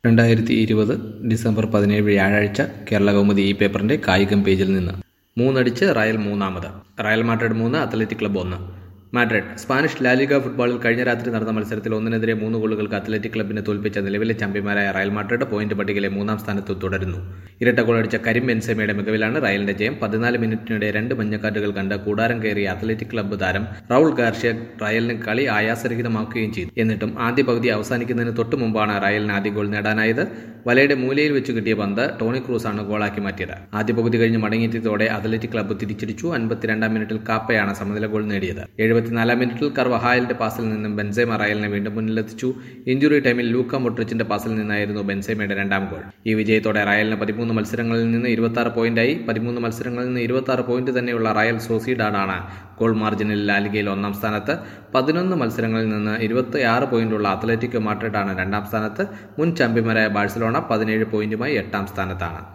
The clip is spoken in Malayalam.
രണ്ടായിരത്തി ഇരുപത് ഡിസംബർ പതിനേഴ് വ്യാഴാഴ്ച കേരള കൗമുദി ഈ പേപ്പറിന്റെ കായികം പേജിൽ നിന്ന് മൂന്നടിച്ച് റയൽ മൂന്നാമത് റയൽ മാഡ്രിഡ് മൂന്ന് അത്ലറ്റിക് ക്ലബ്ബ് ഒന്ന് മാഡ്രിഡ് സ്പാനിഷ് ലാലിഗ ഫുട്ബോളിൽ കഴിഞ്ഞ രാത്രി നടന്ന മത്സരത്തിൽ ഒന്നിനെതിരെ മൂന്ന് ഗോളുകൾക്ക് അത്ലറ്റിക് ക്ലബിനെ തോൽപ്പിച്ച നിലവിലെ ചാമ്പ്യന്മാരായ റയൽ മാഡ്രിഡ് പോയിന്റ് പട്ടികയിലെ മൂന്നാം സ്ഥാനത്ത് തുടരുന്നു ഇരട്ട ഗോളടിച്ച കരിം ബെൻസെമയുടെ മികവിലാണ് റയലിന്റെ ജയം പതിനാല് മിനിറ്റിനിടെ രണ്ട് മഞ്ഞക്കാർഡുകൾ കണ്ട് കൂടാരം കയറിയ അത്ലറ്റിക് ക്ലബ്ബ് താരം റൗൾ ഗാർഷ്യ റയലിന് കളി ആയാസരഹിതമാക്കുകയും ചെയ്തു എന്നിട്ടും ആദ്യ പകുതി അവസാനിക്കുന്നതിന് തൊട്ടു മുമ്പാണ് റയലിന് ആദ്യ ഗോൾ നേടാനായത് വലയുടെ മൂലയിൽ വെച്ച് കിട്ടിയ പന്ത് ടോണി ക്രൂസ് ആണ് ഗോളാക്കി മാറ്റിയത് ആദ്യ പകുതി കഴിഞ്ഞ് മടങ്ങിയെത്തിയതോടെ അത്ലറ്റിക് ക്ലബ്ബ് തിരിച്ചടിച്ചു അൻപത്തിരണ്ടാം മിനിറ്റിൽ കാപ്പയാണ് സമനില ഗോൾ നേടിയത് എഴുപത്തിനാലാം മിനിറ്റിൽ കർവഹായലിന്റെ പാസിൽ നിന്നും ബെൻസേമ റയലിനെ വീണ്ടും മുന്നിലെത്തിച്ചു ഇഞ്ചുറി ടൈമിൽ ലൂക്ക മൊട്രിച്ചിന്റെ പാസിൽ നിന്നായിരുന്നു ബെൻസേമയുടെ രണ്ടാം ഗോൾ ഈ വിജയത്തോടെ റയലിന് പതിമൂന്ന് മത്സരങ്ങളിൽ നിന്ന് ഇരുപത്തി ആറ് പോയിന്റായി പതിമൂന്ന് മത്സരങ്ങളിൽ നിന്ന് ഇരുപത്തി ആറ് പോയിന്റ് തന്നെയുള്ള റയൽ സോസിഡാഡാണ് ഗോൾ മാർജിനിൽ ലാലിഗയിൽ ഒന്നാം സ്ഥാനത്ത് പതിനൊന്ന് മത്സരങ്ങളിൽ നിന്ന് ഇരുപത്തി ആറ് പോയിന്റുള്ള അത്ലറ്റിക് മാഡ്രിഡാണ് രണ്ടാം സ്ഥാനത്ത് മുൻ ചാമ്പ്യന്മാരായ ബാഴ്സലോണ പതിനേഴ് പോയിന്റുമായി എട്ടാം സ്ഥാനത്താണ്